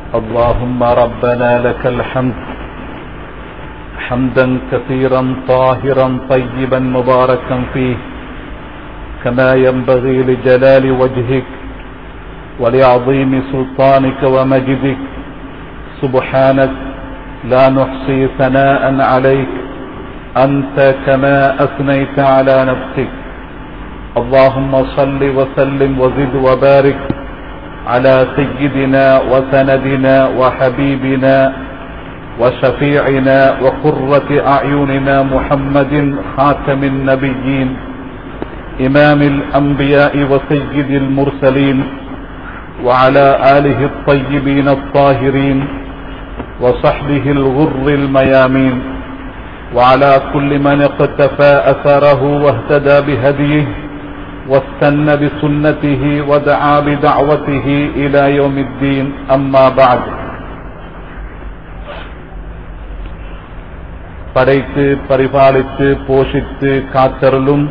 اللهم ربنا لك الحمد حمدا كثيرا طاهرا طيبا مباركا فيه كما ينبغي لجلال وجهك ولعظيم سلطانك ومجدك سبحانك لا نحصي ثناء عليك أنت كما أثنيت على نفسك اللهم صل وسلم وزد وبارك على سيدنا وسندنا وحبيبنا وشفيعنا وقرة أعيننا محمد خاتم النبيين إمام الأنبياء وسيد المرسلين وعلى آله الطيبين الطاهرين وصحبه الغر الميامين وعلى كل من اقتفى أثره واهتدى بهديه واستنى بسنته ودعا بدعوته إلى يوم الدين أما بعد படைத்து பரிபாலித்து போஷித்து காத்தருளும்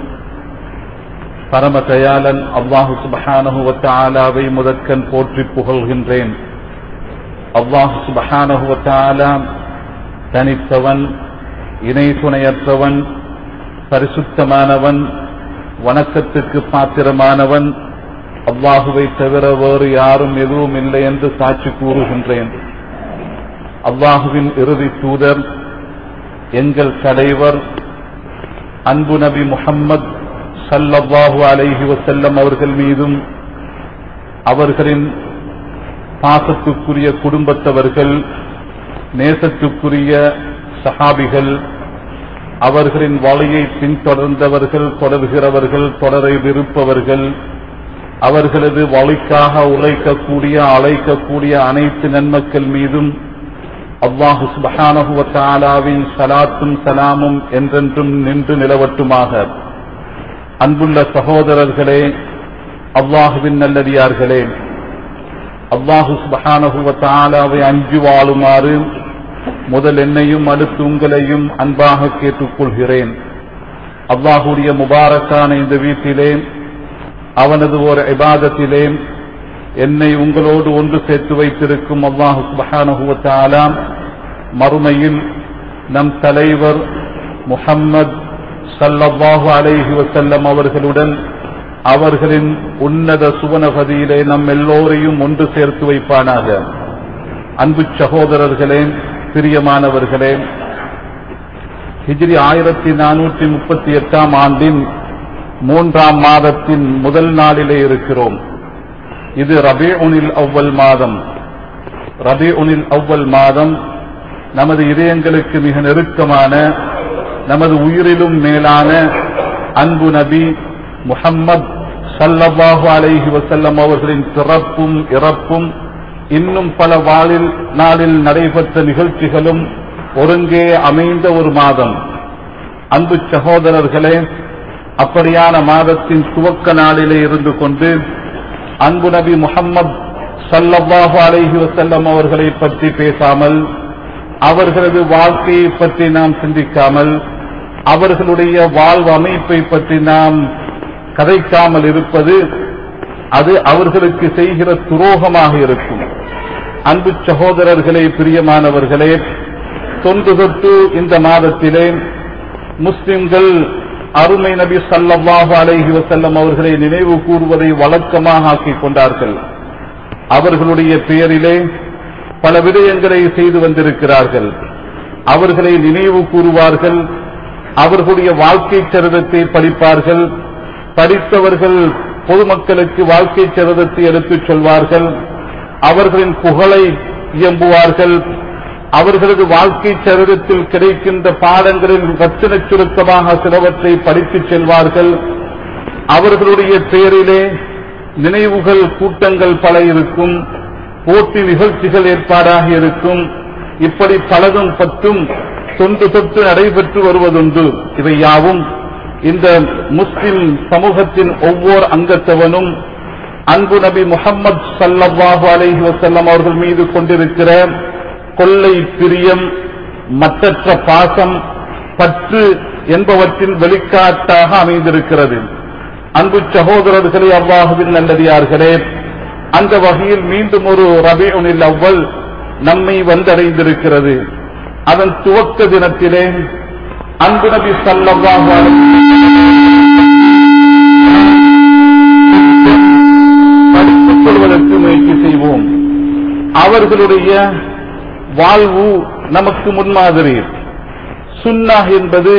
பரம தயாளன் அல்லாஹு சுபஹானஹு வத்தாலாவை முதற்கண் போற்றி புகழ்கின்றேன் அல்லாஹு சுபஹானஹு வத்தாலா தனித்தவன் இணை துணையற்றவன் பரிசுத்தமானவன் வணக்கத்துக்கு பாத்திரமானவன் அல்லாஹுவை தவிர வேறு யாரும் எதுவும் இல்லை என்று சாட்சி கூறுகின்றேன் அல்லாஹுவின் இறுதி தூதர் எங்கள் தலைவர் அன்பு நபி முகம்மது சல்லல்லாஹு அலைஹி வசல்லம் அவர்கள் மீதும் அவர்களின் பாசத்துக்குரிய குடும்பத்தவர்கள் நேசத்துக்குரிய சஹாபிகள் அவர்களின் வழியை பின்தொடர்ந்தவர்கள் தொடர்கிறவர்கள் தொடரை விருப்பவர்கள் அவர்களது வழிக்காக உழைக்கக்கூடிய அழைக்கக்கூடிய அனைத்து நன்மக்கள் மீதும் அல்லாஹு சுபஹானகுவத்தாலாவின் சலாத்தும் சலாமும் என்றென்றும் நின்று நிலவட்டுமாக அன்புள்ள சகோதரர்களே அல்லாஹுவின் நல்லடியார்களே அல்லாஹு சுபஹானகுவத்தாலாவை அஞ்சு வாழுமாறு முதல் என்னையும் அடுத்து உங்களையும் அன்பாக கேட்டுக்கொள்கிறேன் அல்லாஹுடைய முபாரக்கான இந்த வீட்டிலே அவனது ஒரு இபாதத்திலே என்னை உங்களோடு ஒன்று சேர்த்து வைத்திருக்கும் அல்லாஹு சுபஹானுவத்தாலாம் மறுமையில் நம் தலைவர் முஹம்மது சல்லல்லாஹு அலைஹி வசல்லம் அவர்களுடன் அவர்களின் உன்னத சுவனபதியிலே நம் எல்லோரையும் ஒன்று சேர்த்து வைப்பானாக அன்பு சகோதரர்களே பிரியமானவர்களே ஹிஜ்ரி ஆயிரத்தி நானூற்றி முப்பத்தி எட்டாம் ஆண்டின் மூன்றாம் மாதத்தின் முதல் நாளிலே இருக்கிறோம் இது ரபே உனில் அவ்வல் மாதம் ரபே உனில் அவ்வல் மாதம் நமது இதயங்களுக்கு மிக நெருக்கமான நமது உயிரிலும் மேலான அன்பு நபி முஹம்மத் சல்லல்லாஹு அலைஹி வசல்லம் அவர்களின் பிறப்பும் இறப்பும் இன்னும் பல வாழில் நாளில் நடைபெற்ற நிகழ்ச்சிகளும் ஒருங்கே அமைந்த ஒரு மாதம் அன்பு சகோதரர்களே அப்படியான மாதத்தின் துவக்க நாளிலே இருந்து கொண்டு அன்பு நபி முகம்மது சல்லல்லாஹு அலைஹி வசல்லம் அவர்களை பற்றி பேசாமல் அவர்களது வாழ்க்கையை பற்றி நாம் சிந்திக்காமல் அவர்களுடைய வாழ்வு அமைப்பை பற்றி நாம் கதைக்காமல் இருப்பது அது அவர்களுக்கு செய்கிற துரோகமாக இருக்கும் அன்பு சகோதரர்களே பிரியமானவர்களே தொன்று தொட்டு இந்த மாதத்திலே முஸ்லிம்கள் அருமை நபி சல்லாஹு அலைஹி வசல்லம் அவர்களை நினைவு கூறுவதை வழக்கமாக ஆக்கிக் கொண்டார்கள் அவர்களுடைய பெயரிலே பல விடயங்களை செய்து வந்திருக்கிறார்கள் அவர்களை நினைவு கூறுவார்கள் அவர்களுடைய வாழ்க்கை சரிதத்தை படிப்பார்கள் படித்தவர்கள் பொதுமக்களுக்கு வாழ்க்கை சரிதத்தை எடுத்துச் சொல்வார்கள் அவர்களின் புகழை இயம்புவார்கள் அவர்களது வாழ்க்கை சரிதத்தில் கிடைக்கின்ற பாடங்களின் ரத்தின சுருக்கமாக சிலவற்றை படித்துச் செல்வார்கள் அவர்களுடைய பெயரிலே நினைவுகள் கூட்டங்கள் பல இருக்கும் போட்டி நிகழ்ச்சிகள் ஏற்பாடாக இருக்கும் இப்படி பலதும் பத்தும் தொன்று தொட்டு நடைபெற்று வருவதுண்டு இவை யாவும் இந்த முஸ்லிம் சமூகத்தின் ஒவ்வொரு அங்கத்தவனும் அன்பு நபி முகம்மது சல்லல்லாஹு அலைஹி வசல்லம் அவர்கள் மீது கொண்டிருக்கிற கொள்ளை பிரியம் மற்றற்ற பாசம் பற்று என்பவற்றின் வெளிக்காட்டாக அமைந்திருக்கிறது அன்பு சகோதரர்களே அல்லாஹுவின் நல்லடியார்களே அந்த வகையில் மீண்டும் ஒரு ரபியுனில் அவ்வல் நம்மை வந்தடைந்திருக்கிறது அதன் துவக்க தினத்திலே அன்பு நபி ஸல்லல்லாஹு அலைஹி படித்துக் கொள்வதற்கு முயற்சி செய்வோம் அவர்களுடைய வாழ்வு நமக்கு முன்மாதிரி சுன்னா என்பது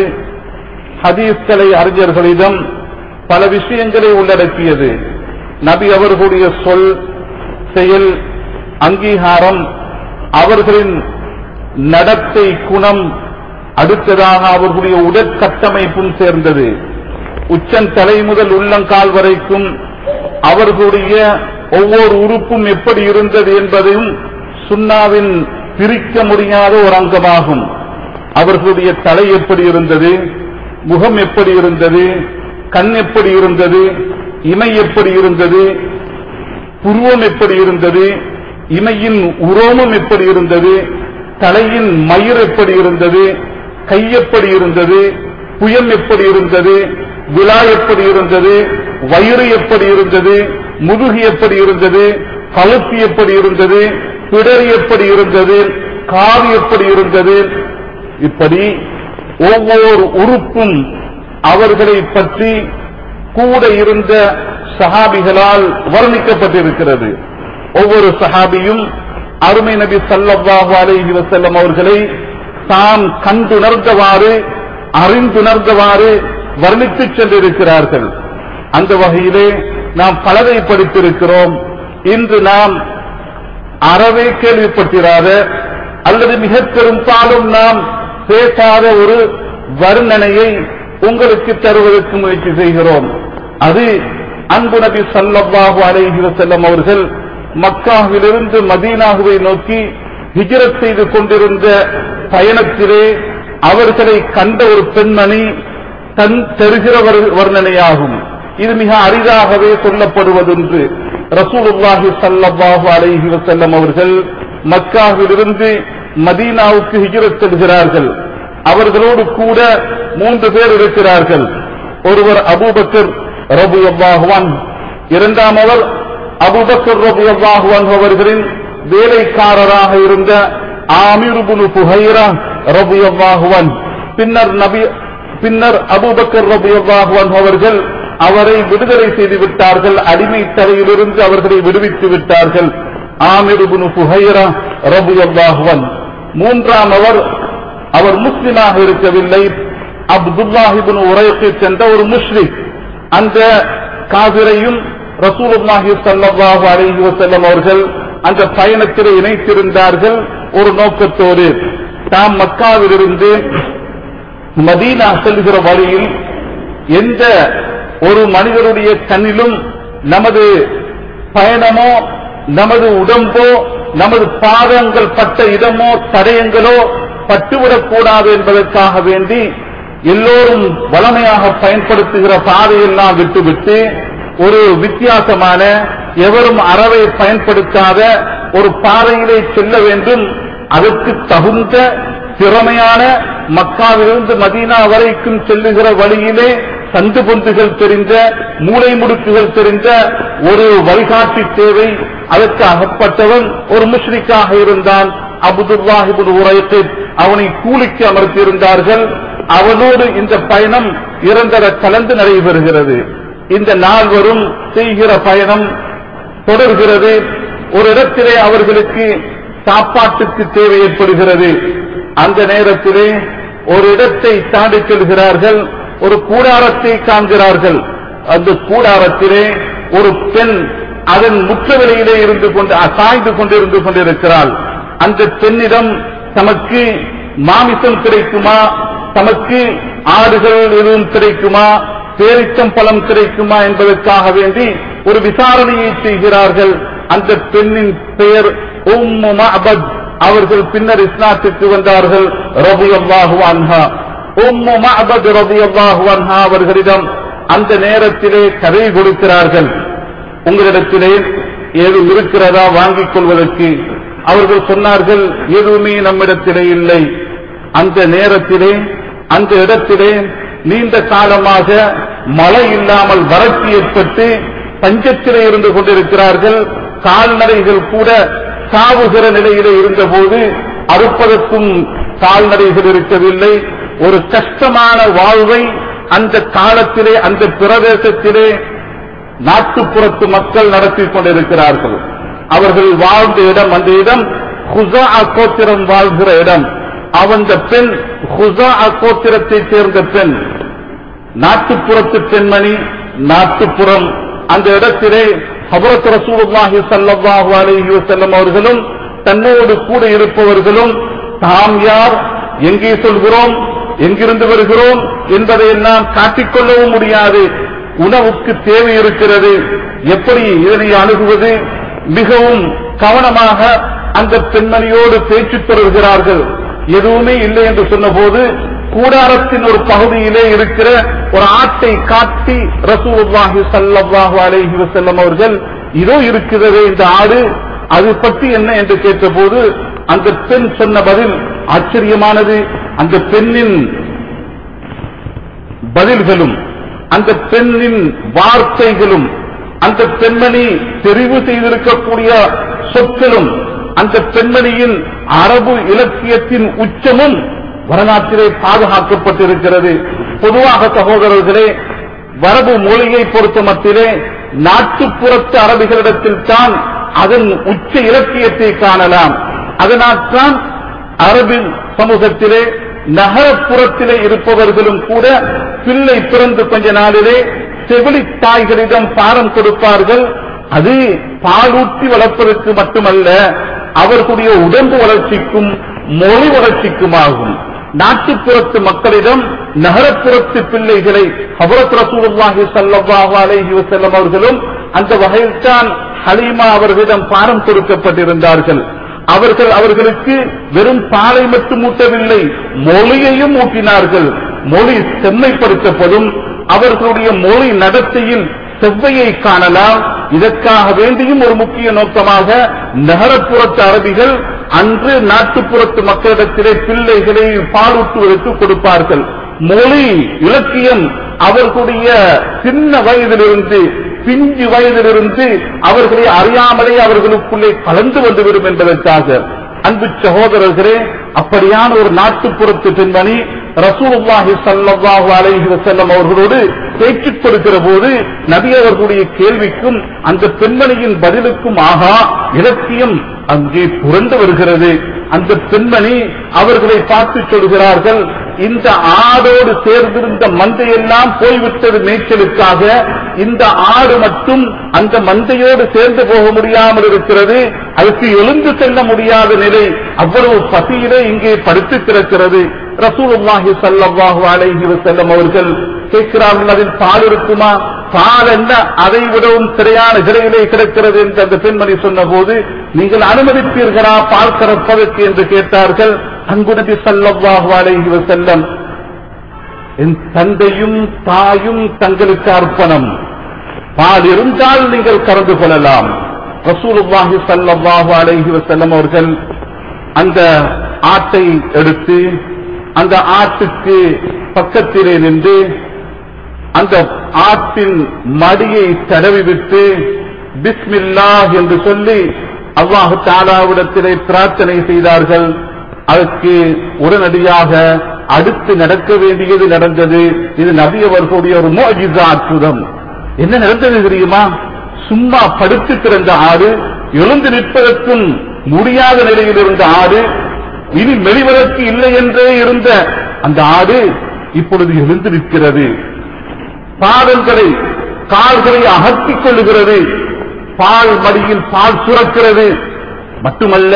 ஹதீஸ்களை அறிஞர்களிடம் பல விஷயங்களை உள்ளடக்கியது நபி அவர்களுடைய சொல் செயல் அங்கீகாரம் அவர்களின் நடத்தை குணம் அடுத்ததாக அவர்களுடைய உடற்கட்டமைப்பும் சேர்ந்தது உச்சன் தலை முதல் உள்ளங்கால் வரைக்கும் அவர்களுடைய ஒவ்வொரு உறுப்பும் எப்படி இருந்தது என்பதையும் சுன்னாவின் பிரிக்க முடியாத ஒரு அங்கமாகும் அவர்களுடைய தலை எப்படி இருந்தது முகம் எப்படி இருந்தது கண் எப்படி இருந்தது இமை எப்படி இருந்தது புருவம் எப்படி இருந்தது இமையின் உரோமம் எப்படி இருந்தது தலையின் மயிர் எப்படி இருந்தது கை எப்படி இருந்தது புயம் எப்படி இருந்தது விழா எப்படி இருந்தது வயிறு எப்படி இருந்தது முதுகு எப்படி இருந்தது கழுத்து எப்படி இருந்தது பிடர் எப்படி இருந்தது காது எப்படி இருந்தது இப்படி ஒவ்வொரு உறுப்பும் அவர்களை பற்றி கூட இருந்த சஹாபிகளால் வர்ணிக்கப்பட்டிருக்கிறது ஒவ்வொரு சஹாபியும் அருமை நபி ஸல்லல்லாஹு அலைஹி வஸல்லம் அவர்களை தாம் கண்டுணர்ந்தவாறு அறிந்துணர்ந்தவாறு வர்ணித்துச் சென்றிருக்கிறார்கள் அந்த வகையிலே நாம் பலதை படித்திருக்கிறோம் இன்று நாம் அறவே கேள்விப்பட்டிராத அல்லது மிக பெரும்பாலும் நாம் பேசாத ஒரு வர்ணனையை உங்களுக்கு தருவதற்கு முயற்சி செய்கிறோம் அது அன்பு நபி ஸல்லல்லாஹு அலைஹி வஸல்லம் அவர்கள் மக்காவிலிருந்து மதீனாகுவை நோக்கி ஹிஜ்ரத் செய்து கொண்டிருந்த பயணத்திலே அவர்களை கண்ட ஒரு பெண்மணி தன் தருகிற வர்- வர்ணனையாகும் இது மிக அரிதாகவே சொல்லப்படுவதென்று ரசூலுல்லாஹி ஸல்லல்லாஹு அலைஹி வஸல்லம் அவர்கள் மக்காவிலிருந்து மதீனாவுக்கு ஹிஜ்ரத் செல்கிறார்கள் அவர்களோடு கூட மூன்று பேர் இருக்கிறார்கள் ஒருவர் அபூபக்கர் ரபுயல்லாஹுவான் இரண்டாம் அவர் அபூபக்கர் ரபுயல்லாஹுவான் அவர்களின் வேலைக்காரராக இருந்த ஆமிருபுனு புகைரா ரபுயல்லாஹுவான் பின்னர் நபி பின்னர் அபூபக்கர் ரபுயல்லாஹுவான் அவர்கள் அவரை விடுதலை செய்து விட்டார்கள் அடிமை தலையிலிருந்து அவர்களை விடுவித்து விட்டார்கள் ஆமிருபுனு புகைரா ரபுயல்லாஹுவான் மூன்றாம் அவர் அவர் முஸ்லிமாக இருக்கவில்லை அப்துல்லாஹிபின் உரைக்கு சென்ற ஒரு முஸ்லிக் அந்த காவிரையும் ரசூலுல்லாஹி ஸல்லல்லாஹு அலைஹி வஸல்லம் அவர்கள் அந்த பயணத்தில் இணைத்திருந்தார்கள் ஒரு நோக்கத்தோடு தாம் மக்காவிலிருந்து மதீனா செல்கிற வழியில் எந்த ஒரு மனிதருடைய கண்ணிலும் நமது பயணமோ நமது உடம்போ நமது பாதங்கள் பட்ட இடமோ தடயங்களோ பட்டுவிடக்கூடாது என்பதற்காக வேண்டி எல்லோரும் வளமையாக பயன்படுத்துகிற பாதையெல்லாம் விட்டுவிட்டு ஒரு வித்தியாசமான எவரும் அறவை பயன்படுத்தாத ஒரு பாதையிலே செல்ல வேண்டும் அதற்கு தகுந்த திறமையான மக்காவிலிருந்து மதீனா வரைக்கும் செல்லுகிற வழியிலே சந்து பொந்துகள் தெரிந்த மூளை முடுக்குகள் தெரிந்த ஒரு வழிகாட்டி தேவை அதற்கு அகப்பட்டவன் ஒரு முஷ்ரிக்காக இருந்தான் அபுதுல்லாஹிபுல் உரைத்து அவனை கூலிக்கு அமர்த்தியிருந்தார்கள் அவனோடு இந்த பயணம் இரண்டர கலந்து நடைபெறுகிறது இந்த நால்வரும் செய்கிற பயணம் தொடர்கிறது ஒரு இடத்திலே அவர்களுக்கு சாப்பாட்டுக்கு தேவை ஏற்படுகிறது அந்த நேரத்திலே ஒரு இடத்தை தாண்டி செல்கிறார்கள் ஒரு கூடாரத்தை காண்கிறார்கள் அந்த கூடாரத்திலே ஒரு பெண் அதன் முற்றவெளியிலே இருந்து கொண்டு சாய்ந்து கொண்டிருந்து கொண்டிருக்கிறாள் அந்த பெண்ணிடம் தமக்கு மாமிசம் கிடைக்குமா தமக்கு ஆடுகள் எதுவும் கிடைக்குமா பேரிச்சம் பழம் கிடைக்குமா என்பதற்காக வேண்டி ஒரு விசாரணையை செய்கிறார்கள் அந்த பெண்ணின் பெயர் உம்மு மஅபத் அவர்கள் பின்னர் இஸ்லாத்துக்கு வந்தார்கள் ரபியல்லாஹு அன்ஹா உம்மு மஅபத் ரபியல்லாஹு அன்ஹா அவர்களிடம் அந்த நேரத்திலே கதை கொடுக்கிறார்கள் உங்களிடத்திலே ஏதும் இருக்கிறதா வாங்கிக் கொள்வதற்கு அவர்கள் சொன்னார்கள் எதுவுமே நம்மிடத்திலே இல்லை அந்த நேரத்திலே அந்த இடத்திலே நீண்ட காலமாக மழை இல்லாமல் வறட்சி ஏற்பட்டு பஞ்சத்திலே இருந்து கொண்டிருக்கிறார்கள் கால்நடைகள் கூட சாவுகிற நிலையிலே இருந்தபோது அறுப்பதற்கும் கால்நடைகள் இருக்கவில்லை ஒரு கஷ்டமான வாழ்வை அந்த காலத்திலே அந்த பிரதேசத்திலே நாட்டுப்புறத்து மக்கள் நடத்தி கொண்டிருக்கிறார்கள் அவர்கள் வாழ்ந்த இடம் அந்த இடம் ஹுசா கோத்திரம் வாழ்கிற இடம் அவந்த பெண் ஹுசா கோத்திரத்தைச் சேர்ந்த பெண் நாட்டுப்புறத்து பெண்மணி நாட்டுப்புறம் அந்த இடத்திலே ஹபரத் ரசூலுல்லாஹி ஸல்லல்லாஹு அலைஹி வஸல்லம் அவர்களும் தன்னோடு கூட இருப்பவர்களும் தாம் யார் எங்கே சொல்கிறோம் எங்கிருந்து வருகிறோம் என்பதை எல்லாம் காட்டிக்கொள்ளவும் முடியாது உணவுக்கு தேவை இருக்கிறது எப்படி இதனை அணுகுவது மிகவும் கவனமாக அந்த பெண்மணியோடு பேச்சு தொடர்கிறார்கள் எதுவுமே இல்லை என்று சொன்னபோது கூடாரத்தின் ஒரு பகுதியிலே இருக்கிற ஒரு ஆட்டை காட்டி ரசூலுல்லாஹி ஸல்லல்லாஹு அலைஹி வஸல்லம் அவர்கள் இதோ இருக்கிறது இந்த ஆடு அது பற்றி என்ன என்று கேட்டபோது அந்த பெண் சொன்ன பதில் ஆச்சரியமானது அந்த பெண்ணின் பதில்களும் அந்த பெண்ணின் வார்த்தைகளும் அந்த பெண்மணி தெரிவு செய்திருக்கக்கூடிய சொற்களும் அந்த பெண்மணியின் அரபு இலக்கியத்தின் உச்சமும் வரலாற்றிலே பாதுகாக்கப்பட்டிருக்கிறது பொதுவாக சகோதரர்களே வரபு மொழியை பொறுத்த மட்டிலே நாட்டுப்புறத்து அரபிகளிடத்தில் தான் அதன் உச்ச இலக்கியத்தை காணலாம் அதனால்தான் அரபு சமூகத்திலே நகரப்புறத்திலே இருப்பவர்களும் கூட பிள்ளை பிறந்து கொஞ்ச நாளிலே செவிலி தாய்களிடம் பாரம் கொடுப்பார்கள் அது பாலூட்டி வளர்ப்பதற்கு மட்டுமல்ல அவர்களுடைய உடம்பு வளர்ச்சிக்கும் மொழி வளர்ச்சிக்குமாகும் நாட்டுப்புறத்து மக்களிடம் நகரப்புறத்து பிள்ளைகளை ஹபரத் ரசூலுல்லாஹி ஸல்லல்லாஹு அலைஹி வஸல்லம் அவர்களும் அந்த வகையில் தான் ஹலீமா அவர்களிடம் பாரம் கொடுக்கப்பட்டிருந்தார்கள் அவர்கள் அவர்களுக்கு வெறும் பாலை மட்டும் ஊட்டவில்லை மொழியையும் ஊட்டினார்கள் மொழி செம்மைப்படுத்தப்படும் அவர்களுடைய மொழி நடத்தையில் செவ்வையை காணலாம் இதற்காக வேண்டியும் ஒரு முக்கிய நோக்கமாக நகரப்புறத்து அரபிகள் அன்று நாட்டுப்புறத்து மக்களிடத்திலே பிள்ளைகளை பாலூட்டுவதற்கு கொடுப்பார்கள் மொழி இலக்கியம் அவர்களுடைய சின்ன வயதிலிருந்து பிஞ்சு வயதிலிருந்து அவர்களை அறியாமலே அவர்களுக்குள்ளே கலந்து வந்துவிடும் என்பதற்காக அன்பு சகோதரர்களே அப்படியான ஒரு நாட்டுப்புறத்து பெண்மணி ரசூலுல்லாஹி ஸல்லல்லாஹு அலைஹி வஸல்லம் அவர்களோடு பேச்சுக் கொடுக்கிற போது நபி அவர்களுடைய கேள்விக்கும் அந்த பெண்மணியின் பதிலுக்கும் ஆகா இலக்கியம் அங்கே புரண்டு வருகிறது அந்த பெண்மணி அவர்களை பார்த்து சொல்கிறார்கள் இந்த ஆடோடு சேர்ந்திருந்த மந்தையெல்லாம் போய்விட்டது மேய்ச்சலுக்காக இந்த ஆடு மட்டும் அந்த மந்தையோடு சேர்ந்து போக முடியாமல் இருக்கிறது அதுக்கு எழுந்து செல்ல முடியாத நிலை அவ்வளவு பசியிலே இங்கே படுத்து கிடக்கிறது ரசூலுல்லாஹி ஸல்லல்லாஹு அலைஹி வஸல்லம் அவர்கள் கேட்கிறார்கள் அதில் பால் இருக்குமா பால் என்ன அதை விடவும் சரியான சிறையிலே கிடக்கிறது என்று அந்த பெண்மணி சொன்னபோது நீங்கள் அனுமதிப்பீர்களா பால் கறப்பதற்கு என்று கேட்டார்கள் அன்பு நபி ஸல்லல்லாஹு அலைஹி வஸல்லம் என் தந்தையும் தாயும் தங்களுக்கு அர்ப்பணம் பால் இருந்தால் நீங்கள் கறந்து கொள்ளலாம் ரசூலுல்லாஹி ஸல்லல்லாஹு அலைஹி வஸல்லம் அவர்கள் அந்த ஆட்டை எடுத்து அந்த ஆட்டுக்கு பக்கத்திலே நின்று அந்த ஆட்டின் மடியை தடவி விட்டு பிஸ்மில்லா என்று சொல்லி அல்லாஹு தாலாவிடத்திலே பிரார்த்தனை செய்தார்கள் அதற்கு உடனடியாக அடுத்து நடக்க வேண்டியது நடந்தது இது நபி அவர்களுடைய ஒரு மோஜிசா அற்புதம் என்ன நடந்தது தெரியுமா சும்மா படுத்து கிடந்த ஆடு எழுந்து நிற்பதற்கும் முடியாத நிலையில் இருந்த ஆடு இனி மெலிவதற்கு இல்லை என்றே இருந்த அந்த ஆடு இப்பொழுது எழுந்து நிற்கிறது பாதங்களை கால்களை அகற்றிக் கொள்ளுகிறது பால் மடியில் பால் சுரக்கிறது மட்டுமல்ல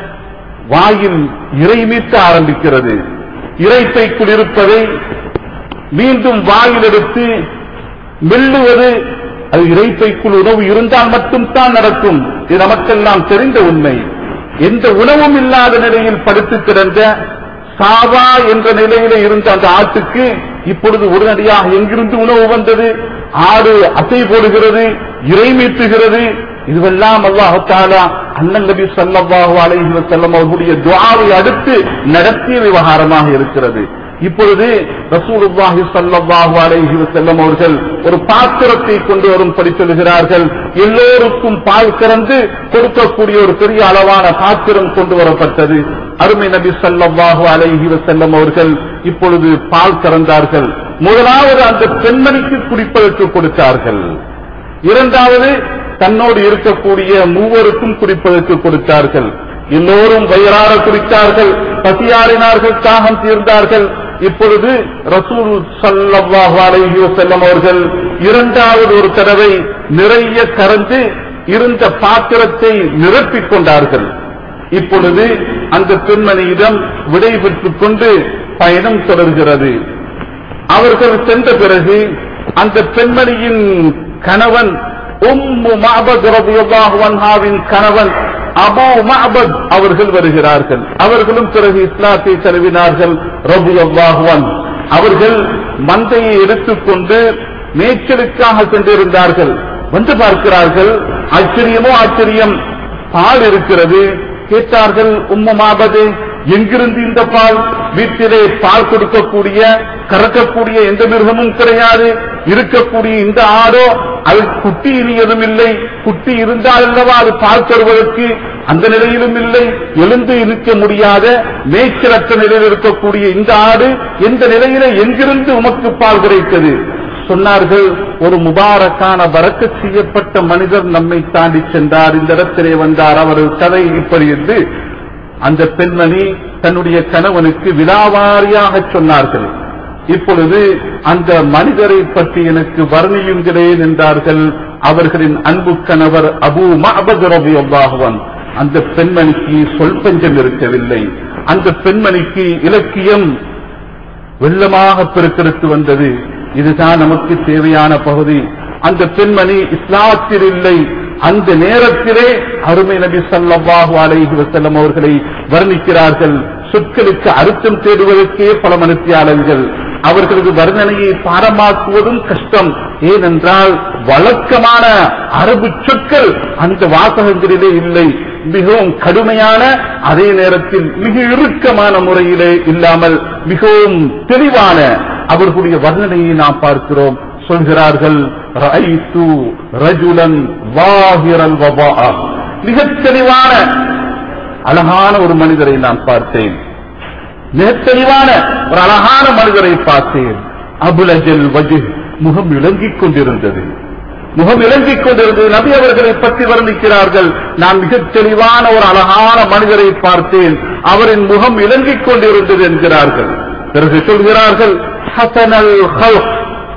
வாயில் இறை மீட்ட ஆரம்பிக்கிறது இறைப்பைக்குள் இருப்பதை மீண்டும் வாயில் எடுத்து மெல்லுவது அது இறைப்பைக்குள் உணவு இருந்தால் மட்டும்தான் நடக்கும் இது நமக்கெல்லாம் தெரிந்த உண்மை எந்த உணவும் இல்லாத நிலையில் படுத்து கிடந்த சாவா என்ற நிலையில இருந்த அந்த ஆட்டுக்கு இப்பொழுது உடனடியாக எங்கிருந்து உணவு வந்தது ஆடு அசை போடுகிறது இறை மீட்டுகிறது இதுவெல்லாம் அல்லாஹாலா அண்ணன் நபி ஸல்லல்லாஹு அலைஹி வஸல்லம் அவர்களுடைய துஆவை அடுத்து நடத்திய விவகாரமாக இருக்கிறது இப்பொழுது ரசூலுல்லாஹி ஸல்லல்லாஹு அலைஹி வஸல்லம் அவர்கள் ஒரு பாத்திரத்தை கொண்டு வரும்படி சொல்கிறார்கள் எல்லோருக்கும் பால் கறந்து கொடுக்கக்கூடிய ஒரு பெரிய அளவான பாத்திரம் கொண்டு வரப்பட்டது அருமை நபி ஸல்லல்லாஹு அலைஹி வஸல்லம் அவர்கள் இப்பொழுது பால் கறந்தார்கள் முதலாவது அந்த பெண்மணிக்கு குடிப்பதற்கு கொடுத்தார்கள் இரண்டாவது தன்னோடு இருக்கக்கூடிய மூவருக்கும் குடிப்பதற்கு கொடுத்தார்கள் எல்லோரும் வயிறார குடித்தார்கள் பசியாறினார்கள் தாகம் தீர்ந்தார்கள் இப்பொழுது ரசூல் ஸல்லல்லாஹு அலைஹி வஸல்லம் அவர்கள் இரண்டாவது ஒரு தடவை நிறைய கறந்து இருந்த பாத்திரத்தை நிரப்பிக் கொண்டார்கள் இப்பொழுது அந்த பெண்மணியிடம் விடை பெற்றுக் கொண்டு பயணம் தொடர்கிறது அவர்கள் சென்ற பிறகு அந்த பெண்மணியின் கணவன் உம்மு மஅபத் ரலியல்லாஹு அன்ஹாவின் கணவன் அபூ மஅபத் அவர்கள் வருகிறார்கள் அவர்களும் பிறகு இஸ்லாத்தை தழுவினார்கள் ரலியல்லாஹு அன் அவர்கள் மந்தையை எடுத்துக்கொண்டு மேய்ச்சலுக்காக சென்றிருந்தார்கள் வந்து பார்க்கிறார்கள் ஆச்சரியமோ ஆச்சரியம் பால் இருக்கிறது கேட்டார்கள் உம்மு மாபது எங்கிருந்து இந்த பால் வீட்டிலே பால் கொடுக்கக்கூடிய கறக்கக்கூடிய எந்த மிருகமும் கிடையாது இருக்கக்கூடிய இந்த ஆடோ அது குட்டி இனியதும் இல்லை குட்டி இருந்தால் அல்லவா அது பால் தருவதற்கு அந்த நிலையிலும் இல்லை எழுந்து இருக்க முடியாத மேய்ச்சலற்ற நிலையில் இருக்கக்கூடிய இந்த ஆடு எந்த நிலையில எங்கிருந்து உமக்கு பால் கிடைத்தது சொன்னார்கள் ஒரு முபாரக்கான வரக்க செய்யப்பட்ட மனிதர் நம்மை தாண்டி சென்றார் இந்த இடத்திலே வந்தார் அவர் கதை இப்படி என்று அந்த பெண்மணி தன்னுடைய கணவனுக்கு விழாவாரியாக சொன்னார்கள் இப்பொழுது அந்த மனிதரை பற்றி எனக்கு வர்ணியுங்களேன் என்றார்கள் அவர்களின் அன்பு கணவர் அபு மஅபத் ரலியல்லாஹு அன்ஹு அந்த பெண்மணிக்கு சொல் பஞ்சம் இருக்கவில்லை அந்த பெண்மணிக்கு இலக்கியம் வெள்ளமாக பெருக்கெடுத்து வந்தது இதுதான் நமக்கு தேவையான பகுதி அந்த பெண்மணி இஸ்லாத்தில் இல்லை அந்த நேரத்திலே அருமை நபி ஸல்லல்லாஹு அலைஹி வஸல்லம் அவர்களை வர்ணிக்கிறார்கள் சொற்களுக்கு அர்த்தம் தேடுவதற்கே பல மனுத்தியாளர்கள் அவர்களது வர்ணனையை பாரமாக்குவதும் கஷ்டம் ஏனென்றால் வழக்கமான அரபு சொற்கள் அந்த வாசகங்களிலே இல்லை மிகவும் கடுமையான அதே நேரத்தில் மிக இறுக்கமான முறையிலே இல்லாமல் மிகவும் தெளிவான அவர்களுடைய வர்ணனையை நாம் பார்க்கிறோம் சொல்கிறார்கள் "ரஅய்து ரஜுலன் வாஹிரல் வபாஅ." மிகத் தெளிவான அழகான ஒரு மனிதரை நான் பார்த்தேன் மிகத் தெளிவான ஒரு அழகான மனிதரை பார்த்தேன் அபுலஜல் வஜு முகம் இளங்கிக் கொண்டிருந்தது முகம் இளங்கிக் கொண்டிருந்தது நபி அவர்களை பற்றி வர்ணிக்கிறார்கள் நான் மிகத் தெளிவான ஒரு அழகான மனிதரை பார்த்தேன் அவரின் முகம் இளங்கிக் கொண்டிருந்தது என்கிறார்கள் பிறகு சொல்கிறார்கள் ஹசனல் ஹல்க்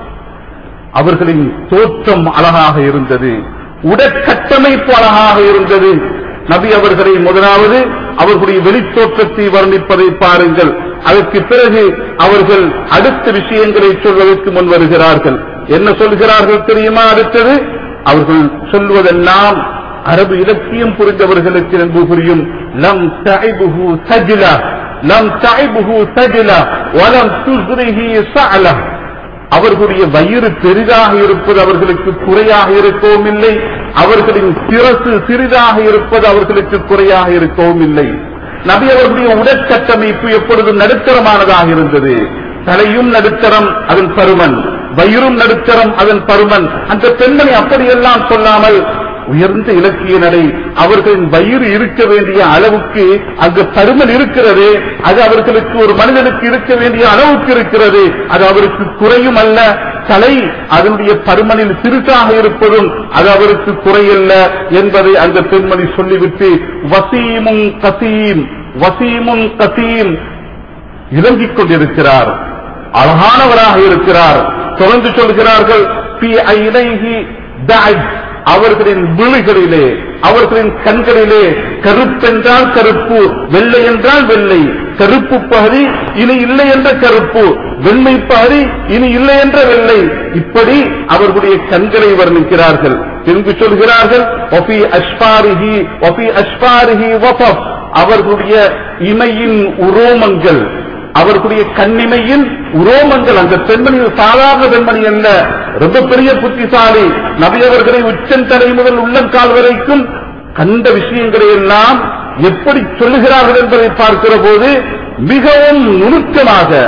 அவர்களின் தோற்றம் அழகாக இருந்தது உடற்கட்டமைப்பு அழகாக இருந்தது நபி அவர்களை முதலாவது அவர்களுடைய வெளித்தோற்றத்தை வர்ணிப்பதை பாருங்கள் அதற்கு பிறகு அவர்கள் அடுத்த விஷயங்களை சொல்வதற்கு முன் வருகிறார்கள் என்ன சொல்கிறார்கள் தெரியுமா அடுத்தது அவர்கள் சொல்வதெல்லாம் அரபு இலக்கியம் புரிந்தவர்களுக்கு என்பது புரியும் லம் தஐபுஹு சஜ்லா லம் தஐபுஹு சஜ்லா வலம் துஸ்ரிஹி சஅலா அவர்களுடைய வயிறு பெரிதாக இருப்பது அவர்களுக்கு குறையாக இருக்கவும் இல்லை அவர்களின் சிரசு சிறிதாக இருப்பது அவர்களுக்கு குறையாக இருக்கவும் இல்லை நபி அவர்களுடைய உடற்கட்டமைப்பு எப்பொழுதும் நடுத்தரமானதாக இருந்தது தலையும் நடுத்தரம் அதன் பருமன் வயிறும் நடுத்தரம் அதன் பருமன் அந்த பெண்மணி அப்படியெல்லாம் சொல்லாமல் உயர்ந்த இலக்கிய நடை அவர்களின் வயிறு இருக்க வேண்டிய அளவுக்கு அங்கு பருமன் இருக்கிறது அது அவர்களுக்கு ஒரு மனிதனுக்கு இருக்க வேண்டிய அளவுக்கு இருக்கிறது அது அவருக்கு குறையும் அல்ல தலை அதனுடைய பருமனில் சிறுசாக இருப்பதும் அது அவருக்கு குறையல்ல என்பதை அந்த பெண்மணி சொல்லிவிட்டு வசீமும் கசீம் வசீமும் கசீம் இறங்கிக் கொண்டிருக்கிறார் அழகானவராக இருக்கிறார் தொடர்ந்து சொல்கிறார்கள் "பி ஐனைஹி தஅஜ்." அவர்களின் விழிகளிலே அவர்களின் கண்களிலே கருப்பென்றால் கருப்பு வெள்ளை என்றால் வெள்ளை கருப்பு பகுதி இனி இல்லை என்ற கருப்பு வெண்மை பகுதி இனி இல்லை என்ற வெள்ளை இப்படி அவர்களுடைய கண்களை வர்ணிக்கிறார்கள் பின்பு சொல்கிறார்கள் "ஒபி அஷ்பாரிஹி ஒபி அஷ்பாரிஹி வஃபப்." அவர்களுடைய இமையின் உரோமங்கள் அவர்களுடைய கண்ணிமையின் உரோமங்கள் அந்த பெண்மணி ஒரு சாதாரண பெண்மணி அல்ல ரொம்ப பெரிய புத்திசாலி நபி அவர்களை உச்சந்தலை முதல் உள்ளங்கால் வரைக்கும் கண்ட விஷயங்களை எல்லாம் எப்படி சொல்லுகிறார்கள் என்பதை பார்க்கிற போது மிகவும் நுணுக்கமாக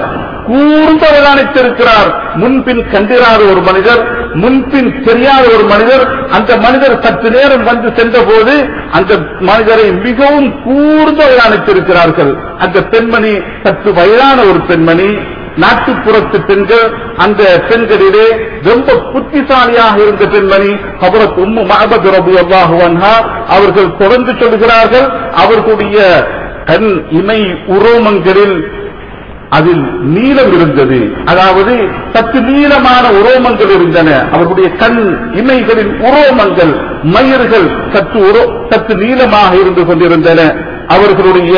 கூர்ந்து அவதானித்திருக்கிறார் முன்பின் கண்டிராத ஒரு மனிதர் முன்பின் தெரியாத ஒரு மனிதர் அந்த மனிதர் சற்று நேரம் வந்து சென்றபோது அந்த மனிதரை மிகவும் கூர்ந்து அவதானித்திருக்கிறார்கள் அந்த பெண்மணி சற்று வயதான ஒரு பெண்மணி நாட்டுப்புறத்து பெண்கள் அந்த பெண்களிலே ரொம்ப புத்திசாலியாக இருந்த பெண்மணி அவருக்கு உம்மு மஹபத் ரபு அல்லாஹுவன்ஹா அவர்கள் தொடர்ந்து சொல்கிறார்கள் அவர்களுடைய கண் இமை உரோமங்களில் அதில் நீளம் இருந்தது அதாவது சற்று நீளமான உரோமங்கள் இருந்தன அவர்களுடைய கண் இமைகளின் உரோமங்கள் மயிர்கள் சற்று உரோ- சற்று நீளமாக இருந்து கொண்டிருந்தன அவர்களுடைய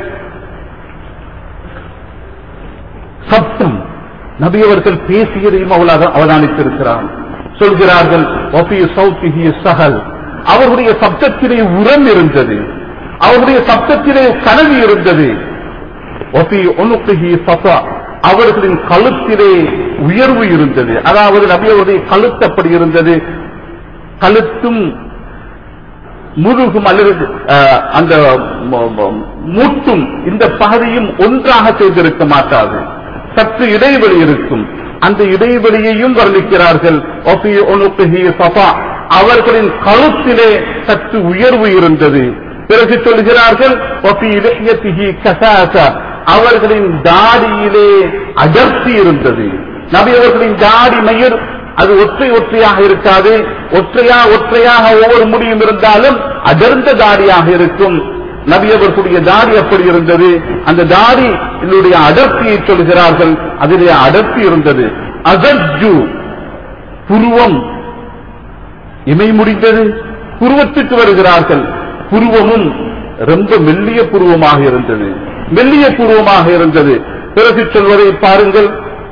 சப்தம் நபி அவர்கள் பேசியதையும் அவள் அவ- அவதானித்திருக்கிறார் சொல்கிறார்கள் "வஃபி சௌத்திஹி சஹல் அவருடைய சப்தத்திலே உரம் இருந்தது அவருடைய சப்தத்திலே கனவு இருந்தது "வஃபி உனுக்கிஹி சஃபா அவர்களின் கழுத்திலே உயர்வு இருந்தது அதாவது நபி அவருடைய கழுத்து அப்படி இருந்தது கழுத்தும் முதுகும் அல்லது அஹ், அந்த ம- ம- மூட்டும் இந்த பகுதியும் ஒன்றாக செய்திருக்க மாட்டாது சற்று இடைவெளி இருக்கும் அந்த இடைவெளியையும் வர்ணிக்கிறார்கள் "வஃபி உனுக்கிஹி சஃபா." அவர்களின் கழுத்திலே சற்று உயர்வு இருந்தது பிறகு சொல்கிறார்கள் "வஃபி லிஹ்யத்திஹி கசாசா." அவர்களின் தாடியிலே அடர்த்தி இருந்தது நபி அவர்களின் தாடி மயிர் அது ஒற்றை ஒற்றையாக இருக்காது ஒற்றையா ஒற்றையாக ஒவ்வொரு முடியும் இருந்தாலும் அடர்ந்த தாடியாக இருக்கும் நபி அவர்களுடைய தாடி அப்படி இருந்தது அந்த தாடி என்னுடைய அடர்த்தியை சொல்கிறார்கள் அதிலே அடர்த்தி இருந்தது அகஜு புருவம் இமை முடிந்தது புருவத்துக்கு வருகிறார்கள் புருவமும் ரொம்ப மெல்லிய புருவமாக இருந்தது மெல்லிய புருவமாக இருந்தது பிறகு சொல்வதை பாருங்கள்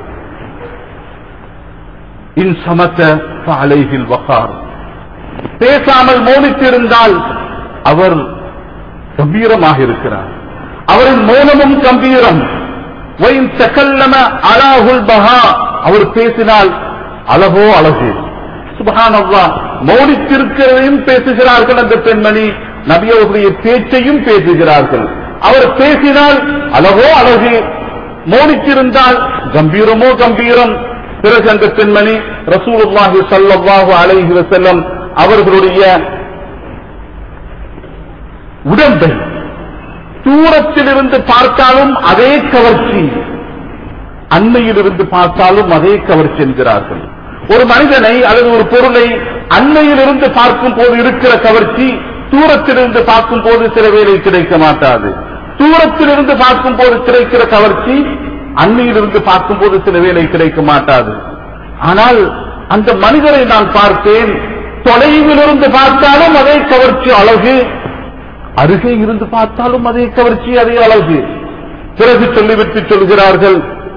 இன் சமத்த அலைகில் வகார் பேசாமல் மௌனித்திருந்தால் அவர் கம்பீரமாக இருக்கிறார் அவரின் மௌனமும் கம்பீரம் வைன் தக்கல்லம அலாஹுல் பஹா அவர் பேசினால் அழகோ அழகு சுபஹானல்லா மௌனித்திருக்கிறதையும் பேசுகிறார்கள் அந்த பெண்மணி நபி அவர்களுடைய பேச்சையும் பேசுகிறார்கள் அவர் பேசினால் அழகோ அழகு மௌனித்திருந்தால் கம்பீரமோ கம்பீரம் பிறகு அந்த பெண்மணி ரசூலுல்லாஹி ஸல்லல்லாஹு அலைஹி வஸல்லம் அவர்களுடைய உடம்பை தூரத்திலிருந்து பார்த்தாலும் அதே கவர்ச்சி அண்மையிலிருந்து பார்த்தாலும் அதே கவர்ச்சி என்கிறார்கள் ஒரு மனிதனை அல்லது ஒரு பொருளை அண்மையிலிருந்து பார்க்கும் போது இருக்கிற கவர்ச்சி தூரத்திலிருந்து பார்க்கும் போது சில வேளை கிடைக்க மாட்டாது தூரத்திலிருந்து பார்க்கும் போது கிடைக்கிற கவர்ச்சி அண்மையிலிருந்து பார்க்கும் போது சில வேளை கிடைக்க மாட்டாது ஆனால் அந்த மனிதரை நான் பார்த்தேன் தொலைவிலிருந்து பார்த்தாலும் அதே கவர்ச்சி அழகு அருகே இருந்து பார்த்தாலும் அதே கவர்ச்சி அதே அழகு பிறகு சொல்லிவிட்டு சொல்கிறார்கள்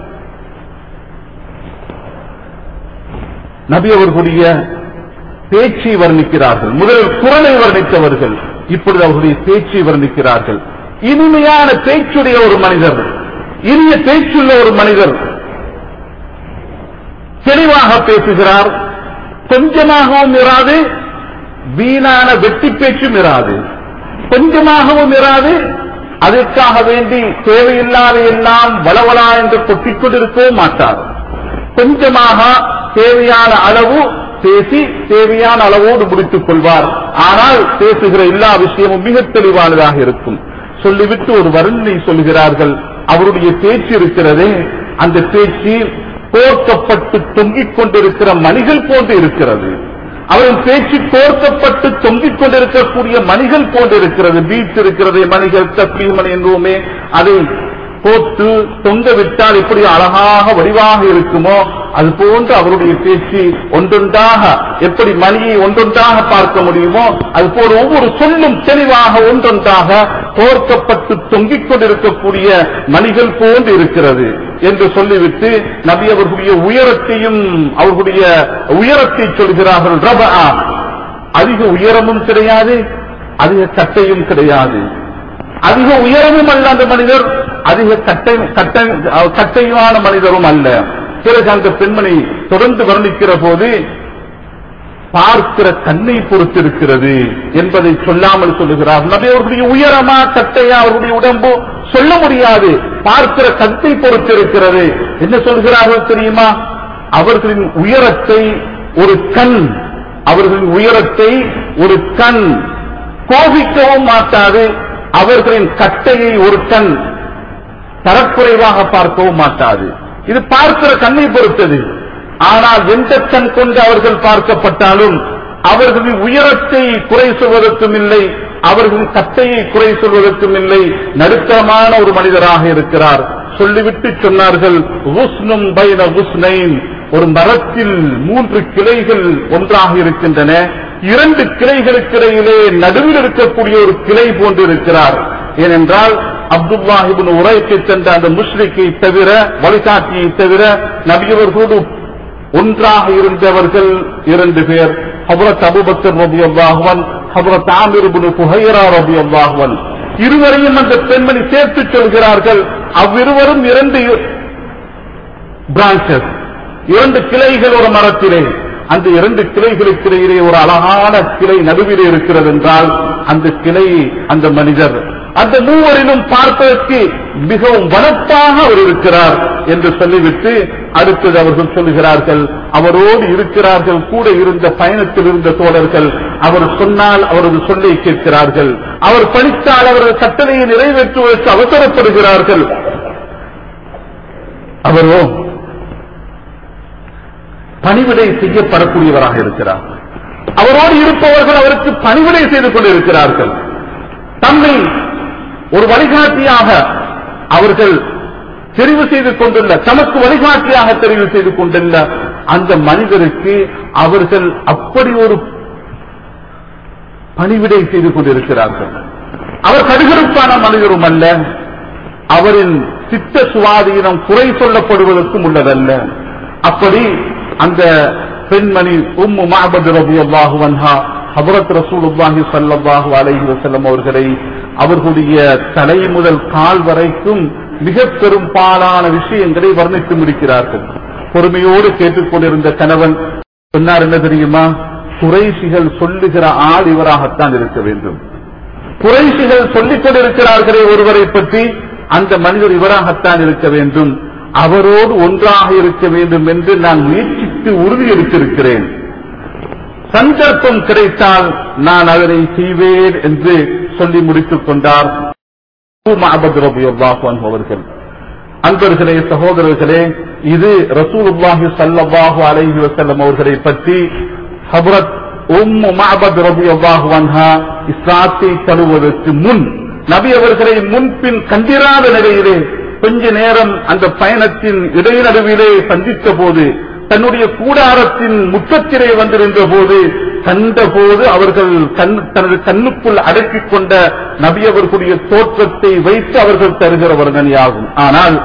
நபி அவர்களுடைய பேச்சை வர்ணிக்கிறார்கள் முதலில் குரலை வர்ணித்தவர்கள் இப்பொழுது அவர்களுடைய பேச்சை வர்ணிக்கிறார்கள் இனிமையான பேச்சுடைய ஒரு மனிதர் இனிய பேச்சுள்ள ஒரு மனிதர் தெளிவாக பேசுகிறார் கொஞ்சமாகவும் இராது வீணான வெட்டி பேச்சும் இராது கொஞ்சமாகவும் இராது அதற்காக வேண்டி தேவையில்லாத எல்லாம் வளவலா என்று கொட்டிக் கொண்டிருக்கவும் மாட்டார் கொஞ்சமாக தேவையான அளவு பேசி தேவையான அளவோடு முடித்துக் கொள்வார் ஆனால் பேசுகிற எல்லா விஷயமும் மிக தெளிவானதாக இருக்கும் சொல்லிவிட்டு ஒரு வர்ணனை சொல்கிறார்கள் அவருடைய பேச்சு இருக்கிறதே அந்த பேச்சு கோர்க்கப்பட்டு தொங்கிக் கொண்டிருக்கிற மணிகள் போன்று இருக்கிறது அவரின் பேச்சு கோர்க்கப்பட்டு தொங்கிக் கொண்டிருக்கக்கூடிய மணிகள் போன்று இருக்கிறது பீச் இருக்கிறது மணிகள் தப்பீமணி என்போமே அதை போட்டு தொங்க விட்டால் எப்படி அழகாக வடிவாக இருக்குமோ அது போன்று அவருடைய பேச்சு ஒன்றொன்றாக எப்படி மணியை ஒன்றொன்றாக பார்க்க முடியுமோ அது போல ஒவ்வொரு சொல்லும் தெளிவாக ஒன்றொன்றாக கோர்க்கப்பட்டு தொங்கிக் கொண்டிருக்கக்கூடிய மணிகள் போன்று இருக்கிறது என்று சொல்லிவிட்டு நபி அவர்களுடைய உயரத்தையும் அவர்களுடைய உயரத்தை சொல்கிறார்கள் ரபா அதிக உயரமும் கிடையாது அதிக கட்டையும் கிடையாது அதிக உயரமும் அல்ல அந்த மனிதர் அதிக கட்டை கட்டை கட்டையுமான மனிதரும் அல்ல பிறகு அந்த பெண்மணி தொடர்ந்து வர்ணிக்கிற போது பார்க்கிற கண்ணை பொறுத்திருக்கிறது என்பதை சொல்லாமல் சொல்லுகிறார் நபி அவர்களுடைய உயரமா கட்டையா அவர்களுடைய உடம்பு சொல்ல முடியாது பார்க்கிற கண்ணை பொறுத்திருக்கிறது என்ன சொல்கிறார்கள் தெரியுமா அவர்களின் உயரத்தை ஒரு கண் அவர்களின் உயரத்தை ஒரு கண் கோபிக்கவும் மாட்டாது அவர்களின் கட்டையை ஒரு கண் தரக்குறைவாக பார்க்கவும் மாட்டாது இது பார்க்கிற கண்ணை பொறுத்தது ஆனால் எந்த கண் கொண்டு அவர்கள் பார்க்கப்பட்டாலும் அவர்களின் உயரத்தை குறை சொல்வதற்கும் இல்லை அவர்களின் கட்டையை குறை சொல்வதற்கும் இல்லை நடுத்தரமான ஒரு மனிதராக இருக்கிறார் சொல்லிவிட்டு சொன்னார்கள் உஸ்னும் பைன உஸ்னைன் ஒரு மரத்தில் மூன்று கிளைகள் ஒன்றாக இருக்கின்றன இரண்டு கிளைகளுக்கு இடையிலே நடுவில் இருக்கக்கூடிய ஒரு கிளை போன்று இருக்கிறார் ஏனென்றால் அப்துல்லாஹிபின் உரைக்கு சென்ற அந்த முஸ்லிக்கை தவிர வழிகாட்டியை தவிர நபியவர்களோடு ஒன்றாக இருந்தவர்கள் இரண்டு பேர் ஹபரத் அபுபக்கர் ரபி அல்லாஹுவன் ஹபரத் ஆமிர் இப்னு புஹைரா ரபி அல்லாஹுவன் இருவரையும் அந்த பெண்மணி சேர்த்து சொல்கிறார்கள் அவ்விருவரும் இரண்டு பிரான்சஸ் இரண்டு கிளைகள் ஒரு மரத்திலே அந்த இரண்டு கிளைகளுக்கு இடையிலே ஒரு அழகான கிளை நடுவிலே இருக்கிறது என்றால் அந்த கிளை அந்த மனிதர் அந்த மூவரிலும் பார்ப்பதற்கு மிகவும் வனப்பாக அவர் இருக்கிறார் என்று சொல்லிவிட்டு அடுத்தது அவர்கள் சொல்லுகிறார்கள் அவரோடு இருக்கிறார்கள் கூட இருந்த பயணத்தில் இருந்த தோழர்கள் அவர் சொன்னால் அவரது சொல்லை கேட்கிறார்கள் அவர் பணித்தால் அவரது கட்டளையை நிறைவேற்றுவதற்கு அவசரப்படுகிறார்கள் அவரோ பணிவிடை செய்யப்படக்கூடியவராக இருக்கிறார் அவரோடு இருப்பவர்கள் அவருக்கு பணிவிடை செய்து கொண்டிருக்கிறார்கள் தம்மை ஒரு வழிகாட்டியாக அவர்கள் தெரிவு செய்து கொண்டுள்ள தமக்கு வழிகாட்டியாக தெரிவு செய்து கொண்டுள்ள அந்த மனிதருக்கு அவர்கள் அப்படி ஒரு பணிவிடை செய்து கொண்டிருக்கிறார்கள் அவர் கடுகருப்பான மனிதரும் அல்ல அவரின் சித்த சுவாதீனம் குறை சொல்லப்படுவதற்கும் உள்ளதல்ல அப்படி அந்த பெண்மணி உம்மு மாபத் ரபி அல்லாஹு வன்ஹா ஹபரத் ரசூலுல்லாஹி ஸல்லல்லாஹு அலைஹி வஸல்லம் அவர்களை அவர்களுடைய தலை முதல் கால் வரைக்கும் மிக பெரும்பாலான விஷயங்களை வர்ணித்து முடிக்கிறார்கள் பொறுமையோடு கேட்டுக்கொண்டிருந்த கணவன் சொன்னார் என்ன தெரியுமா குறைசிகள் சொல்லுகிற ஆள் இவராகத்தான் இருக்க வேண்டும் குறைசிகள் சொல்லிக் கொண்டிருக்கிறார்களே ஒருவரை பற்றி அந்த மனிதர் இவராகத்தான் இருக்க வேண்டும் அவரோடு ஒன்றாக இருக்க வேண்டும் என்று நான் முயற்சித்து உறுதி எடுத்திருக்கிறேன் சந்தர்ப்பம் கிடைத்தால் நான் அதனை செய்வேன் என்று சொல்லி முடித்துக் கொண்டார் அவர்கள் அன்பர்களே சகோதரர்களே இது ரசூலுல்லாஹி ஸல்லல்லாஹு அலைஹி வஸல்லம் அவர்களை பற்றி ஹபரத் உம்மு மஅபத் ரலியல்லாஹு அன்ஹா இஸ்லாத்தை தழுவதற்கு முன் நபி அவர்களை முன்பின் கண்டிராத நிலையிலே கொஞ்ச நேரம் அந்த பயணத்தின் இடைநடுவிலே சந்தித்த போது தன்னுடைய கூடாரத்தின் முற்றத்திலே வந்திருந்த போது கண்டபோது அவர்கள் கண் தனது கண்ணுக்குள் அடக்கிக் கொண்ட நபி அவர்களுடைய தோற்றத்தை வைத்து அவர்கள் தருகிற வர்ணனையாகும் ஆனால்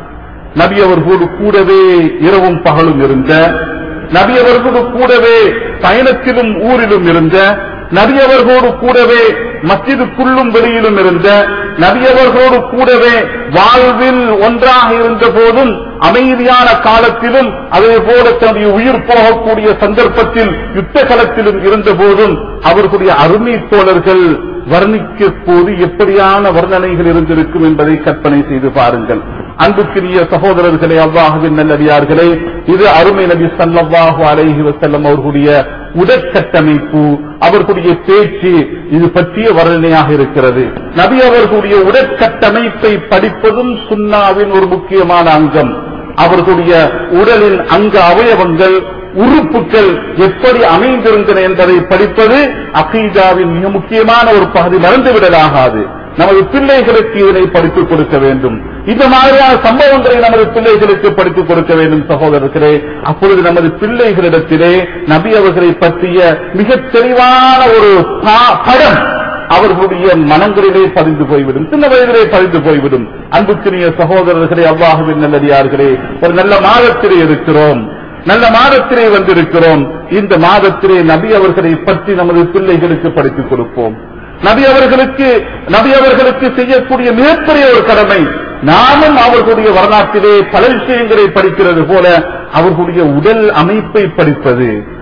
நபி அவர்களோடு கூடவே இரவும் பகலும் இருந்த நபி அவர்களோடு கூடவே பயணத்திலும் ஊரிலும் இருந்த நபி அவர்களோடு கூடவே மஸ்ஜிதுக்குள்ளும் வெளியிலும் இருந்த நபி அவர்களோடு கூடவே வாழ்வில் ஒன்றாக இருந்த போதும் அமைதியான காலத்திலும் அதே போல தன்னுடைய உயிர் போகக்கூடிய சந்தர்ப்பத்தில் யுத்த களத்திலும் இருந்த போதும் அவர்களுடைய அருமை தோழர்கள் வர்ணிக்க போது எப்படியான வர்ணனைகள் இருந்திருக்கும் என்பதை கற்பனை செய்து பாருங்கள் அன்புக்குரிய சகோதரர்களே அல்லாஹுவின் நல்லடியார்களே இது அருமை நபி சல்லல்லாஹு அலைஹி வஸல்லம் அவர்களுடைய உடற்கட்டமைப்பு அவர்களுடைய பேச்சு இது பற்றிய வர்ணனையாக இருக்கிறது நபி அவர்களுடைய உடற்கட்டமைப்பை படிப்பதும் சுன்னாவின் ஒரு முக்கியமான அங்கம் அவர்களுடைய உடலின் அங்க அவயவங்கள் உறுப்புகள் எப்படி அமைந்திருந்தன என்பதை படிப்பது அகீதாவின் மிக முக்கியமான ஒரு பகுதி மறந்துவிடலாகாது நமது பிள்ளைகளுக்கு இதனை படித்துக் கொடுக்க வேண்டும் இந்த மாதிரியான சம்பவங்களை நமது பிள்ளைகளுக்கு படித்துக் கொடுக்க வேண்டும் சகோதரர்களே அப்பொழுது நமது பிள்ளைகளிடத்திலே நபி அவர்களை பற்றிய மிக தெளிவான ஒரு பா- படம் அவர்களுடைய மனங்களிலே பதிந்து போய்விடும் சின்ன வயதிலே பதிந்து போய்விடும் அன்புக்குரிய சகோதரர்களே அல்லாஹுவின் நல்லடியார்களே ஒரு நல்ல மாதத்திலே இருக்கிறோம் நல்ல மாதத்திலே வந்திருக்கிறோம் இந்த மாதத்திலே நபி அவர்களை பற்றி நமது பிள்ளைகளுக்கு படித்துக் கொடுப்போம் நபி அவர்களுக்கு நபி அவர்களுக்கு செய்யக்கூடிய மிகப்பெரிய ஒரு கடமை நாமும் அவர்களுடைய வரலாற்றிலே பல விஷயங்களை படிக்கிறது போல அவர்களுடைய உடல் அமைப்பை படிப்பது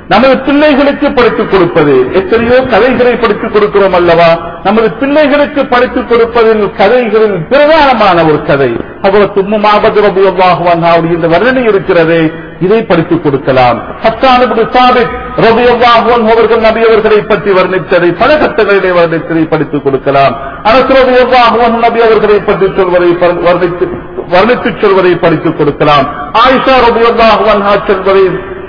நமது பிள்ளைகளுக்கு படித்துக் கொடுப்பது எத்தனையோ கதைகளை படித்துக் கொடுக்கிறோம் அல்லவா நமது பிள்ளைகளுக்கு படித்துக் கொடுப்பதில் கதைகளில் பிரதானமான ஒரு கதை அவர் தும்மு மாபது ரபுவாகுவான் இந்த வர்ணனை இருக்கிறதே இதை படித்துக் கொடுக்கலாம் ஹஸ்தானபுடு சாபித் ரபியல்லாஹுவன் அவர்கள் நபி அவர்களை பற்றி வர்ணித்ததை பல கட்டங்களிலே வர்ணித்ததை படித்துக் கொடுக்கலாம் அரசு ரபியல்லாஹுவன் நபி அவர்களை பற்றி சொல்வதை பர்- வர்ணித்து வர்ணித்துச் சொல்வதை படித்துக் கொடுக்கலாம் ஆயிஷா ரபியல்லாஹுவன் சொல்வதை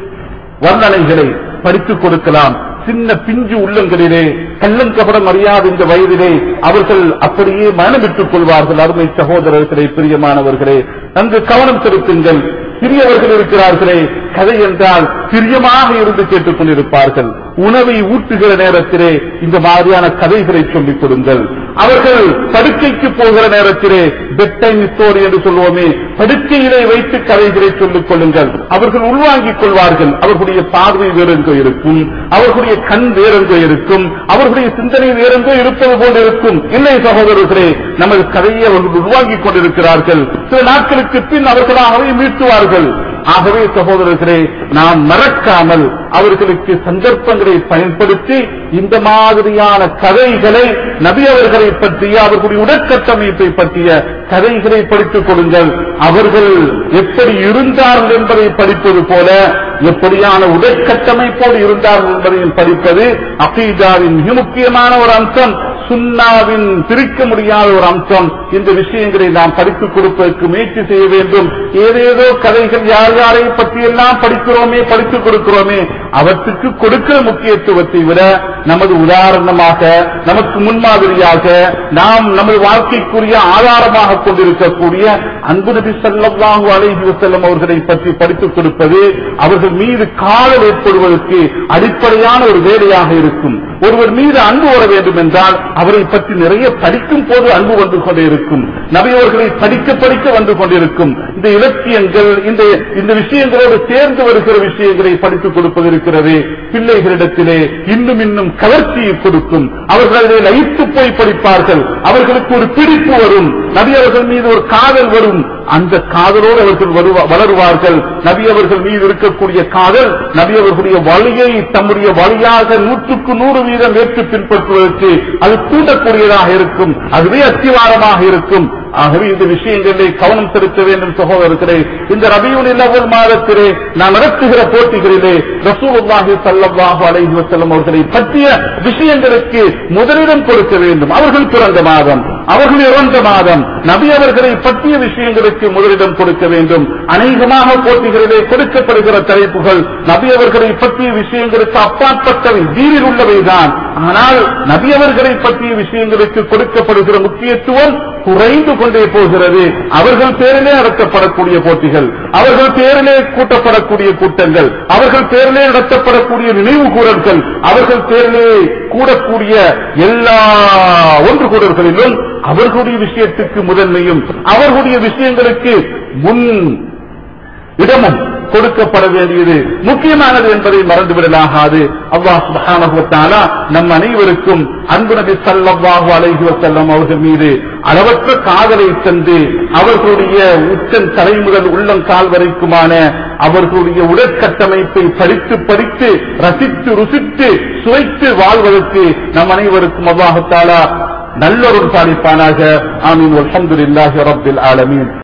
வர்ணனைகளை படித்துக் கொடுக்கலாம் சின்ன பிஞ்சு உள்ளங்களிலே கள்ளங்கபடம் அறியாத இந்த வயதிலே அவர்கள் அப்படியே மனமிட்டுக் கொள்வார்கள் அருமை சகோதரர்களே பிரியமானவர்களே நன்கு கவனம் செலுத்துங்கள் சிறியவர்கள் இருக்கிறார்களே கதை என்றால் பிரியமாக இருந்து கேட்டுக் கொண்டிருப்பார்கள் உணவை ஊட்டுகிற நேரத்திலே இந்த மாதிரியான கதைகளை சொல்லிக் கொடுங்கள் அவர்கள் படுக்கைக்கு போகிற நேரத்திலே பெட் டைம் ஸ்டோரி என்று சொல்லுவோமே படுக்கையிலே வைத்து கதைகளை சொல்லிக் கொள்ளுங்கள் அவர்கள் உள்வாங்கிக் கொள்வார்கள் அவர்களுடைய பார்வை வேறெங்கோ இருக்கும் அவர்களுடைய கண் வேறெங்கோ இருக்கும் அவர்களுடைய சிந்தனை வேறெங்கோ இருப்பது போல இருக்கும் இல்லை சகோதரர்களே நமது கதையை அவர்கள் உள்வாங்கிக் கொண்டிருக்கிறார்கள் சில நாட்களுக்கு பின் அவர்களாகவே மீட்டுவார்கள் ஆகவே சகோதரர்களே நாம் மறக்காமல் அவர்களுக்கு சந்தர்ப்பங்களை பயன்படுத்தி இந்த மாதிரியான கதைகளை நபி அவர்களை பற்றிய அவர்களுடைய உடற்கட்டமைப்பை பற்றிய கதைகளை படித்துக் கொடுங்கள் அவர்கள் எப்படி இருந்தார்கள் என்பதை படிப்பது போல எப்படியான உடற்கட்டமைப்போடு இருந்தார்கள் என்பதையும் படிப்பது அகீதாவின் மிக முக்கியமான ஒரு அம்சம் சுன்னாவின் பிரிக்க முடியாத ஒரு அம்சம் இந்த விஷயங்களை நாம் படித்துக் கொடுப்பதற்கு முயற்சி செய்ய வேண்டும் ஏதேதோ கதைகள் யார் யாரை பற்றியெல்லாம் படிக்கிறோமே படித்துக் கொடுக்கிறோமே அவற்றுக்கு கொடுக்கிற முக்கியத்துவத்தை விட நமது உதாரணமாக நமக்கு முன்மாதிரியாக நாம் நமது வாழ்க்கைக்குரிய ஆதாரமாக கொண்டிருக்கக்கூடிய அன்பு நபி ஸல்லல்லாஹு அலைஹி வஸல்லம் அவர்களை பற்றி படித்துக் கொடுப்பது அவர்கள் மீது காதல் ஏற்படுவதற்கு அடிப்படையான ஒரு வேலையாக இருக்கும் ஒருவர் மீது அன்பு வர வேண்டும் என்றால் அவரை பற்றி நிறைய படிக்கும் போது அன்பு வந்து கொண்டே இருக்கும் நபியவர்களை படிக்க படிக்க வந்து கொண்டிருக்கும் இந்த இலக்கியங்கள் இந்த இந்த விஷயங்களோடு சேர்ந்து வருகிற விஷயங்களை படித்துக் கொடுப்பது இருக்கிறது பிள்ளைகளிடத்திலே இன்னும் இன்னும் கவர்ச்சியை கொடுக்கும் அவர்கள் அதை லயித்து போய் படிப்பார்கள் அவர்களுக்கு ஒரு பிடிப்பு வரும் நபி அவர்கள் மீது ஒரு காதல் வரும் அந்த காதலோடு அவர்கள் வருவா- வளருவார்கள் நபி அவர்கள் மீது இருக்கக்கூடிய காதல் நபி அவர்களுடைய வழியை தம்முடைய வழியாக நூற்றுக்கு நூறு வீதம் ஏற்று பின்பற்றுவதற்கு அது தூண்டக்கூடியதாக இருக்கும் அதுவே அத்திவாரமாக இருக்கும் ஆகவே இந்த விஷயங்களிலே கவனம் செலுத்த வேண்டும் சகோதரர்களே இந்த ரபியுனில் அவ்வள் மாதத்திலே நான் நடத்துகிற போட்டிகளிலே ரசூலுல்லாஹி ஸல்லல்லாஹு அலைஹி வஸல்லம் அவர்களை பற்றிய விஷயங்களுக்கு முதலிடம் கொடுக்க வேண்டும் அவர்கள் பிறந்த மாதம் அவர்கள் இறந்த மாதம் நபி அவர்களை பற்றிய விஷயங்களுக்கு முதலிடம் கொடுக்க வேண்டும் அநேகமாக போட்டிகளிலே கொடுக்கப்படுகிற தலைப்புகள் நபி அவர்களை பற்றிய விஷயங்களுக்கு அப்பாற்பட்டவை தீரில் உள்ளவைதான் ஆனால் நபி அவர்களை பற்றிய விஷயங்களுக்கு கொடுக்கப்படுகிற முக்கியத்துவம் குறைந்து கொண்டே போகிறது அவர்கள் பேரிலே நடத்தப்படக்கூடிய போட்டிகள் அவர்கள் பேரிலே கூட்டப்படக்கூடிய கூட்டங்கள் அவர்கள் பேரிலே நடத்தப்படக்கூடிய நினைவு கூறல்கள் அவர்கள் பேரிலே கூடக்கூடிய எல்லா ஒன்று கூடல்களிலும் அவர்களுடைய விஷயத்துக்கு முதன்மையும் அவர்களுடைய விஷயங்களுக்கு முன் இடமும் கொடுக்கப்பட வேண்டியது முக்கியமானது என்பதை மறந்துவிடலாகாது அல்லாஹ் சுப்ஹானஹு வ தஆலா நம் அனைவருக்கும் அன்பு நபி ஸல்லல்லாஹு அலைஹி வஸல்லம் அவர்கள் மீது அளவற்ற காதலை தந்து அவர்களுடைய உச்சன் தலை முதல் உள்ளம் கால் வரைக்குமான அவர்களுடைய உடற்கட்டமைப்பை படித்து படித்து ரசித்து ருசித்து சுவைத்து வாழ்வதற்கு நம் அனைவருக்கும் அல்லாஹு தஆலா நல்லொரு சாதிப்பானாக ஆமீன் அல்ஹம்துலில்லாஹி ரப்பில் ஆலமீன்